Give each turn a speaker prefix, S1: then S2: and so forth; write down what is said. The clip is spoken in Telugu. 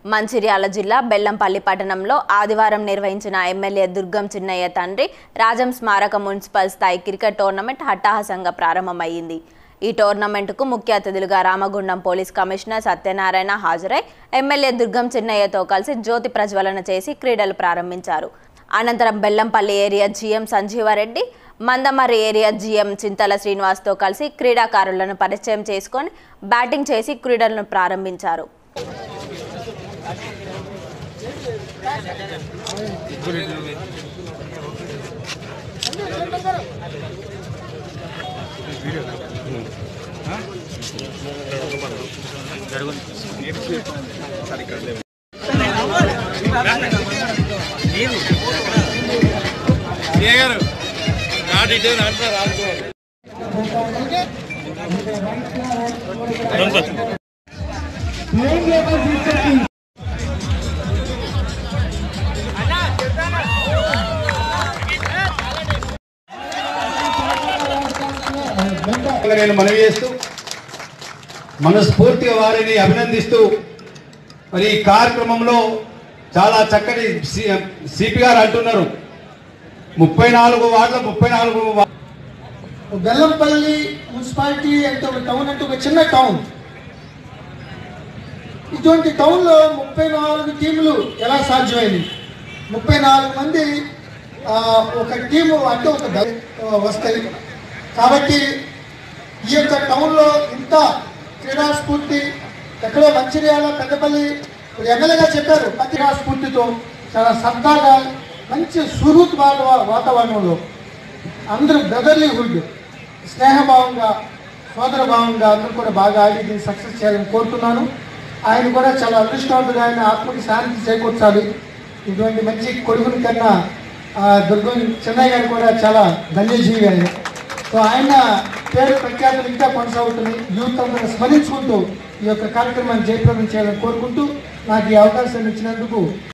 S1: మంచిర్యాల జిల్లా బెల్లంపల్లి పట్టణంలో ఆదివారం నిర్వహించిన ఎమ్మెల్యే దుర్గం చిన్నయ్య తండ్రి రాజం స్మారక మున్సిపల్ స్థాయి క్రికెట్ టోర్నమెంట్ హట్టాహసంగా ప్రారంభమైంది ఈ టోర్నమెంటుకు ముఖ్య అతిథులుగా రామగుండం పోలీస్ కమిషనర్ సత్యనారాయణ హాజరై ఎమ్మెల్యే దుర్గం చిన్నయ్యతో కలిసి జ్యోతి ప్రజ్వలన చేసి క్రీడలు ప్రారంభించారు అనంతరం Bellampalli area GM Sanjeeva Reddy Mandamarri area GM Chintala శ్రీనివాస్తో కలిసి క్రీడాకారులను పరిచయం చేసుకొని బ్యాటింగ్ చేసి క్రీడలను ప్రారంభించారు
S2: గారు నా డీటెయిల్ అంటే రాసుకోవాలి
S3: నేను మనవి చేస్తూ మనస్ఫూర్తిగా వారిని అభినందిస్తూ మరి ఈ కార్యక్రమంలో చాలా చక్కటి సిపి గారు అంటున్నారు ముప్పై నాలుగు వార్డుల ముప్పై నాలుగు వా-
S4: బెల్లంపల్లి మున్సిపాలిటీ అంటే ఒక టౌన్ అంటే ఒక చిన్న టౌన్ ఇటువంటి టౌన్లో ముప్పై నాలుగు టీములు ఎలా సాధ్యమైంది ముప్పై నాలుగు మంది ఆ, ఒక టీము అంటే ఒక దళ- ఆ, వస్తాయి కాబట్టి ఈ యొక్క టౌన్లో ఇంత క్రీడా స్ఫూర్తి ఎక్కడో మంచిర్యాల పెద్దపల్లి ఇప్పుడు ఎమ్మెల్యేగా చెప్పారు క్రీడా స్ఫూర్తితో చాలా సరదాగా మంచి సుహృత్ వాతావరణంలో అందరూ బ్రదర్లీహుడ్ స్నేహభావంగా సోదరభావంగా అందరూ కూడా బాగా ఆడి దీన్ని సక్సెస్ చేయాలని కోరుతున్నాను ఆయన కూడా చాలా అదృష్టవంతుడు ఆయన ఆత్మకి శాంతి చేకూర్చాలి ఇటువంటి మంచి కొడుకుని కన్నా ఆ, దుర్గం చెన్నై గారు కూడా చాలా ధన్యజీవి ఆయన సో ఆయన పేరు ప్రఖ్యాతులు ఇంకా కొనసాగుతున్నాయి యూత్ అందరూ స్మరించుకుంటూ ఈ యొక్క కార్యక్రమాన్ని జయప్రదం చేయాలని కోరుకుంటూ నాకు ఈ అవకాశాన్ని ఇచ్చినందుకు